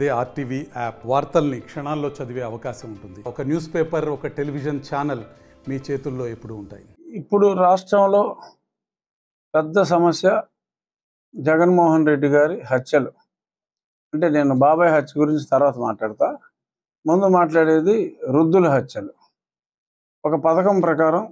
అదే RTV app వార్తల్ని క్షణాల్లో చదివే అవకాశం ఉంటుంది ఒక న్యూస్ పేపర్ ఒక టెలివిజన్ ఛానల్ మీ చేతుల్లో ఎప్పుడూ ఉంటాయి ఇప్పుడు రాష్ట్రంలో పెద్ద సమస్య జగన్మోహన్ రెడ్డి గారి హత్యలు అంటే నేను బాబాయ్ హత్య గురించి తర్వాత మాట్లాడతా ముందు మాట్లాడేది వృద్ధుల హత్యలు ఒక పథకం ప్రకారం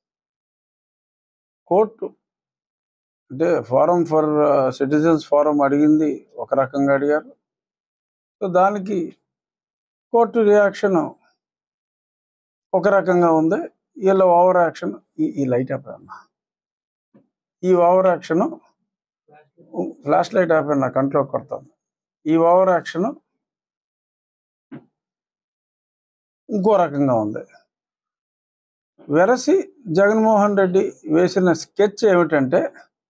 కోర్టు అంటే ఫారం ఫర్ సిటిజన్స్ ఫారం అడిగింది ఒక రకంగా అడిగారు సో దానికి కోర్టు రియాక్షన్ ఒక రకంగా ఉంది వీళ్ళ ఓవర్ యాక్షన్ ఈ ఈ లైట్ ఆపాను ఈ ఓవర్ యాక్షన్ ఫ్లాష్ లైట్ ఆపాను నా కంట్లో కొడతాను ఈ ఓవర్ యాక్షన్ ఇంకో రకంగా ఉంది వెరసి జగన్మోహన్ రెడ్డి వేసిన స్కెచ్ ఏమిటంటే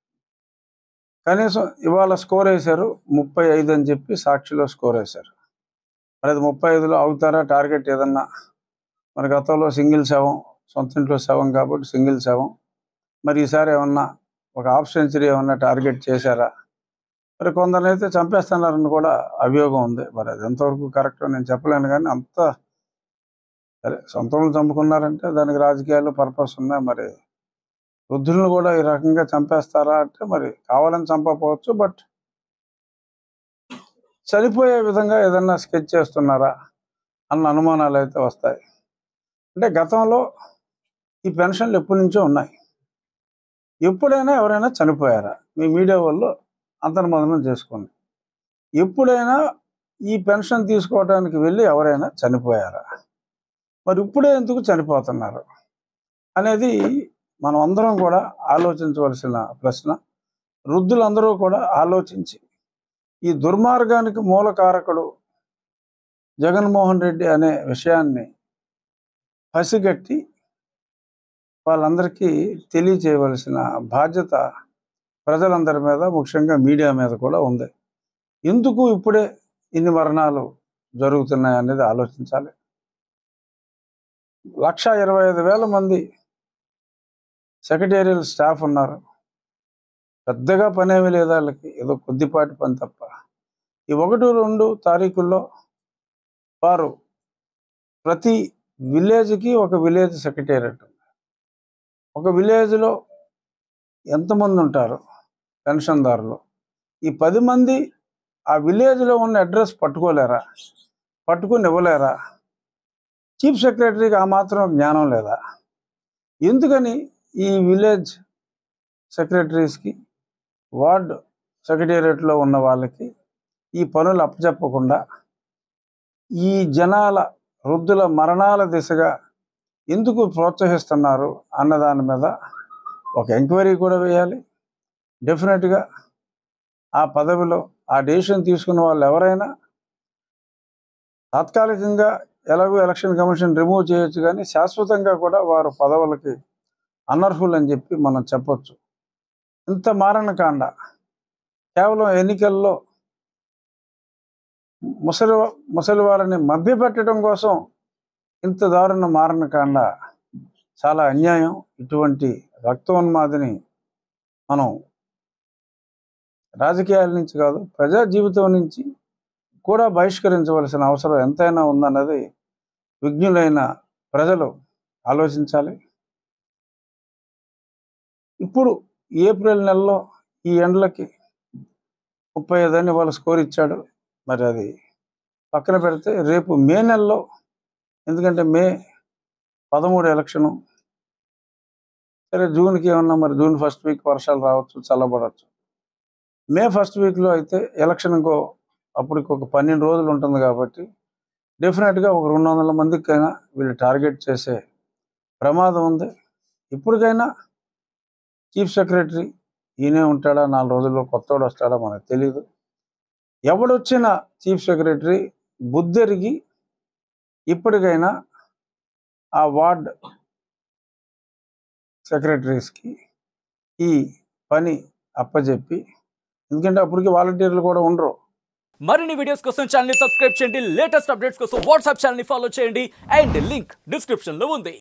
కనీసం ఇవాళ స్కోర్ వేశారు ముప్పై ఐదు అని చెప్పి సాక్షిలో స్కోర్ వేశారు మరి అది ముప్పై ఐదులో అవుతారా టార్గెట్ ఏదన్నా మరి గతంలో సింగిల్ శవం సొంత ఇంట్లో శవం కాబట్టి సింగిల్ శవం మరి ఈసారి ఏమన్నా ఒక హాఫ్ సెంచరీ ఏమన్నా టార్గెట్ చేశారా మరి కొందరినైతే చంపేస్తున్నారని కూడా అభియోగం ఉంది మరి అది ఎంతవరకు కరెక్ట్ నేను చెప్పలేను కానీ అంత సరే సొంత వాళ్ళు చంపుకున్నారంటే దానికి రాజకీయాలు పర్పస్ ఉన్నాయి మరి వృద్ధులను కూడా ఈ రకంగా చంపేస్తారా అంటే మరి కావాలని చంపకపోవచ్చు బట్ చనిపోయే విధంగా ఏదన్నా స్కెచ్ చేస్తున్నారా అన్న అనుమానాలు అయితే వస్తాయి అంటే గతంలో ఈ పెన్షన్లు ఎప్పటి నుంచో ఉన్నాయి ఎప్పుడైనా ఎవరైనా చనిపోయారా మీ మీడియా వాళ్ళు అంతర్మదనం చేసుకోండి ఎప్పుడైనా ఈ పెన్షన్ తీసుకోవడానికి వెళ్ళి ఎవరైనా చనిపోయారా మరి ఇప్పుడే ఎందుకు చనిపోతున్నారు అనేది మనం అందరం కూడా ఆలోచించవలసిన ప్రశ్న వృద్ధులందరూ కూడా ఆలోచించి ఈ దుర్మార్గానికి మూల కారకుడు జగన్మోహన్ రెడ్డి అనే విషయాన్ని పసిగట్టి వాళ్ళందరికీ తెలియచేయవలసిన బాధ్యత ప్రజలందరి మీద ముఖ్యంగా మీడియా మీద కూడా ఉంది ఎందుకు ఇప్పుడే ఇన్ని మరణాలు జరుగుతున్నాయి అనేది ఆలోచించాలి లక్ష ఇరవై ఐదు వేల మంది సెక్రటేరియల్ స్టాఫ్ ఉన్నారు పెద్దగా పనేమీ లేదు వాళ్ళకి ఏదో కొద్దిపాటి పని తప్ప ఈ ఒకటి రెండు తారీఖుల్లో వారు ప్రతి విలేజ్కి ఒక విలేజ్ సెక్రటేరియట్ ఉంది ఒక విలేజ్లో ఎంతమంది ఉంటారు పెన్షన్దారులు ఈ పది మంది ఆ విలేజ్లో ఉన్న అడ్రస్ పట్టుకోలేరా పట్టుకుని ఇవ్వలేరా చీఫ్ సెక్రటరీకి ఆ మాత్రం జ్ఞానం లేదా ఎందుకని ఈ విలేజ్ సెక్రటరీస్కి వార్డ్ సెక్రటేరియట్లో ఉన్న వాళ్ళకి ఈ పనులు అప్పచెప్పకుండా ఈ జనాల వృద్ధుల మరణాల దిశగా ఎందుకు ప్రోత్సహిస్తున్నారు అన్న దాని మీద ఒక ఎంక్వైరీ కూడా వేయాలి డెఫినెట్గా ఆ పదవిలో ఆ డెసిషన్ తీసుకున్న వాళ్ళు ఎవరైనా తాత్కాలికంగా ఎలాగో ఎలక్షన్ కమిషన్ రిమూవ్ చేయొచ్చు కానీ శాశ్వతంగా కూడా వారు పదవులకి అనర్హులు అని చెప్పి మనం చెప్పొచ్చు ఇంత మారణకాండ కేవలం ఎన్నికల్లో ముసలి ముసలి వారిని మభ్యపెట్టడం కోసం ఇంత దారుణ మారణకాండ చాలా అన్యాయం ఇటువంటి రక్తోన్మాదిని మనం రాజకీయాల నుంచి కాదు ప్రజా జీవితం నుంచి కూడా బహిష్కరించవలసిన అవసరం ఎంతైనా ఉందన్నది విజ్ఞులైన ప్రజలు ఆలోచించాలి ఇప్పుడు ఏప్రిల్ నెలలో ఈ ఎండలకి ముప్పై ఐదు అని వాళ్ళు స్కోర్ ఇచ్చాడు మరి అది పక్కన పెడితే రేపు మే నెలలో ఎందుకంటే మే పదమూడు ఎలక్షను సరే జూన్కి ఏమన్నా మరి జూన్ ఫస్ట్ వీక్ వర్షాలు రావచ్చు చల్లబడవచ్చు మే ఫస్ట్ వీక్లో అయితే ఎలక్షన్ ఇంకో అప్పటికి ఒక పన్నెండు రోజులు ఉంటుంది కాబట్టి డెఫినెట్గా ఒక రెండు వందల మందికైనా వీళ్ళు టార్గెట్ చేసే ప్రమాదం ఉంది ఇప్పటికైనా చీఫ్ సెక్రటరీ ఈయనే ఉంటాడా నాలుగు రోజుల్లో కొత్తవాడు వస్తాడా మనకు తెలియదు ఎవడొచ్చిన చీఫ్ సెక్రటరీ బుద్ధెరిగి ఇప్పటికైనా ఆ వార్డ్ సెక్రటరీస్కి ఈ పని అప్పచెప్పి ఎందుకంటే అప్పటికి వాలంటీర్లు కూడా ఉండరు మరిన్ని వీడియోస్ కోసం ఛానల్ సబ్స్క్రైబ్ చేయండి లేటెస్ట్ అప్డేట్స్ కోసం వాట్సాప్ ఛానల్ ఫాలో చేయండి అండ్ లింక్ డిస్క్రిప్షన్ లో ఉంది